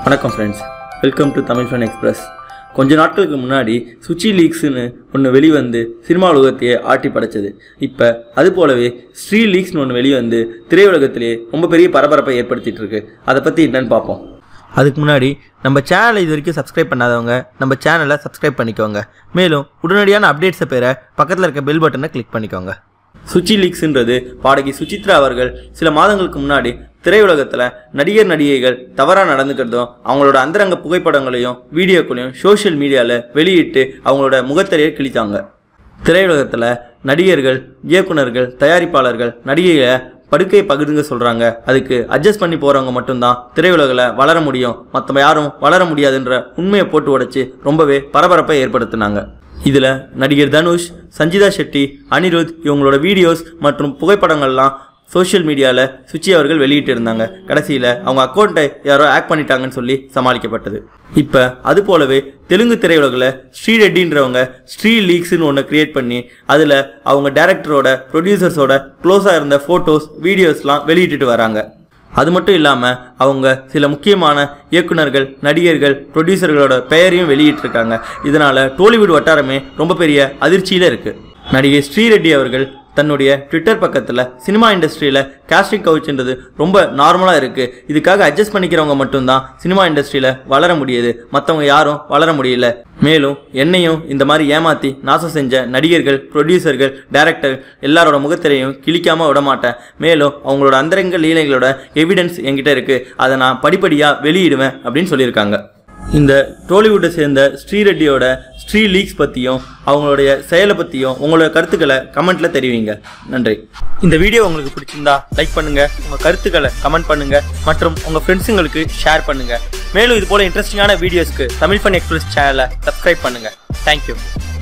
வணக்கம் friends welcome to Tamil fun express கொஞ்ச நாட்களுக்கு முன்னாடி சுச்சி லீக்ஸ்னு ஒன்று வெளிவந்து சினிமா உலகத்தையே ஆட்டி படைச்சது இப்போ அது போலவே ஸ்ரீ லீக்ஸ்னு ஒன்று வெளிவந்து திரையுலகத்திலேயே ரொம்ப பெரிய பரபரப்பை ஏற்படுத்திட்டு இருக்கு அதை பற்றி என்னன்னு பார்ப்போம் அதுக்கு முன்னாடி நம்ம சேனலை இது வரைக்கும் சப்ஸ்கிரைப் பண்ணாதவங்க நம்ம சேனலை சப்ஸ்கிரைப் பண்ணிக்கோங்க மேலும் உடனடியான அப்டேட்ஸை பெற பக்கத்தில் இருக்க பெல் பட்டனை கிளிக் பண்ணிக்கோங்க சுச்சி லீக்ஸ்ன்றது பாடகி சுசித்ரா அவர்கள் சில மாதங்களுக்கு முன்னாடி திரையுலகத்தில் நடிகர் நடிகைகள் தவறாக நடந்துக்கிறதும் அவங்களோட அந்தரங்க புகைப்படங்களையும் வீடியோக்களையும் சோஷியல் மீடியாவில் வெளியிட்டு அவங்களோட முகத்திரையை கிழித்தாங்க திரையுலகத்தில் நடிகர்கள் இயக்குனர்கள் தயாரிப்பாளர்கள் நடிகைகளை படுக்கையை பகிர்ந்துங்க சொல்கிறாங்க அதுக்கு அட்ஜஸ்ட் பண்ணி போகிறவங்க மட்டும்தான் திரையுலகில் வளர முடியும் மற்ற யாரும் வளர முடியாதுன்ற உண்மையை போட்டு உடைச்சு ரொம்பவே பரபரப்பை ஏற்படுத்தினாங்க இதில் நடிகர் தனுஷ் சஞ்சிதா ஷெட்டி அனிருத் இவங்களோட வீடியோஸ் மற்றும் புகைப்படங்கள்லாம் சோஷியல் மீடியாவில் சுச்சி அவர்கள் வெளியிட்டு இருந்தாங்க கடைசியில் அவங்க அக்கௌண்ட்டை யாரோ ஆக்ட் பண்ணிட்டாங்கன்னு சொல்லி சமாளிக்கப்பட்டது இப்போ அது போலவே தெலுங்கு திரையுலகில் ஸ்ரீ ரெட்டின்றவங்க ஸ்ரீ லீக்ஸ்னு ஒன்று கிரியேட் பண்ணி அதில் அவங்க டேரக்டரோட ப்ரொடியூசர்ஸோட க்ளோஸாக இருந்த ஃபோட்டோஸ் வீடியோஸ்லாம் வெளியிட்டுட்டு வராங்க அது மட்டும் இல்லாமல் அவங்க சில முக்கியமான இயக்குனர்கள் நடிகர்கள் ப்ரொடியூசர்களோட பெயரையும் வெளியிட்டிருக்காங்க இதனால் டோலிவுட் வட்டாரமே ரொம்ப பெரிய அதிர்ச்சியில் இருக்குது நடிகை ஸ்ரீரெட்டி அவர்கள் தன்னுடைய ட்விட்டர் பக்கத்தில் சினிமா இண்டஸ்ட்ரியில் காஸ்டிங் கவுச்சுன்றது ரொம்ப நார்மலாக இருக்குது இதுக்காக அட்ஜஸ்ட் பண்ணிக்கிறவங்க மட்டும்தான் சினிமா இண்டஸ்ட்ரியில் வளர முடியுது மற்றவங்க யாரும் வளர முடியல மேலும் என்னையும் இந்த மாதிரி ஏமாற்றி நாசம் செஞ்ச நடிகர்கள் ப்ரொடியூசர்கள் டைரக்டர் எல்லாரோட முகத்திரையும் கிழிக்காம விட மாட்டேன் மேலும் அவங்களோட அந்தரங்க லீலைகளோட எவிடன்ஸ் என்கிட்ட இருக்குது அதை நான் படிப்படியாக வெளியிடுவேன் அப்படின்னு சொல்லியிருக்காங்க இந்த டோலிவுட்டை சேர்ந்த ஸ்ரீரெட்டியோட ஸ்ரீ லீக்ஸ் பற்றியும் அவங்களுடைய செயலை பற்றியும் உங்களோட கருத்துக்களை கமெண்ட்ல தெரிவிங்க நன்றி இந்த வீடியோ உங்களுக்கு பிடிச்சிருந்தா லைக் பண்ணுங்க உங்க கருத்துக்களை கமெண்ட் பண்ணுங்க மற்றும் உங்க ஃப்ரெண்ட்ஸுங்களுக்கு ஷேர் பண்ணுங்க மேலும் இது போல இன்ட்ரெஸ்டிங்கான வீடியோஸ்க்கு தமிழ் ஃபன் எக்ஸ்பிரஸ் சேனலை சப்ஸ்கிரைப் பண்ணுங்க தேங்க்யூ